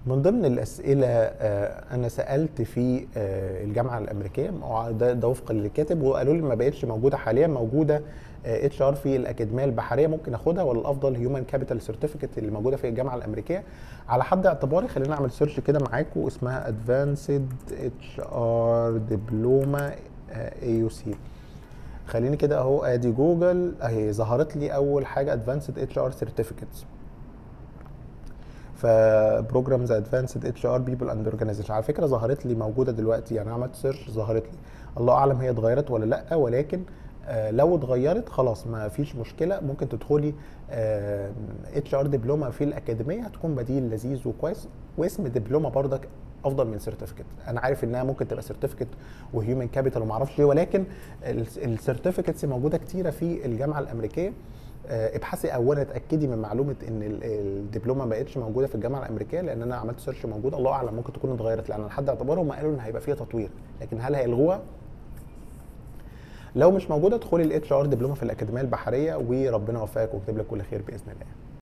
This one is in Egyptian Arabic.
من ضمن الاسئله آه، انا سالت في آه، الجامعه الامريكيه هو ده, ده وفقا للكاتب وقالوا لي ما بقتش موجوده حاليا موجوده اتش ار في الاكاديميه البحريه ممكن اخدها ولا الافضل هيومن كابيتال سيرتيفيكت اللي موجوده في الجامعه الامريكيه على حد اعتباري خلينا اعمل سيرش كده معاكم اسمها ادفانسد اتش ار دبلوما اي يو سي خليني كده اهو ادي جوجل اهي ظهرت لي اول حاجه ادفانسد اتش ار سيرتيفيكتس فبروجرامز ادفانسد اتش ار بيبل اند اورجانيزيشن على فكره ظهرت لي موجوده دلوقتي يعني عملت سيرش ظهرت لي الله اعلم هي اتغيرت ولا لا ولكن آه، لو اتغيرت خلاص ما فيش مشكله ممكن تدخلي اتش ار دبلومه في الاكاديميه هتكون بديل لذيذ وكويس واسم دبلومه برضك افضل من سيرتيفيكت انا عارف انها ممكن تبقى سيرتيفيكت وهيومن كابيتال وما اعرفش ليه ولكن السيرتيفيكتس موجوده كتيره في الجامعه الامريكيه آه، ابحثي اولا اتاكدي من معلومه ان ال- الدبلومه ما بقتش موجوده في الجامعه الامريكيه لان انا عملت سيرش موجود الله اعلم ممكن تكون اتغيرت لان لحد اعتبارهم قالوا ان هيبقى فيها تطوير لكن هل هيلغوها لو مش موجوده ادخلي الاتش ار دبلومه في الاكاديميه البحريه وربنا يوفقك ويكتب لك كل خير باذن الله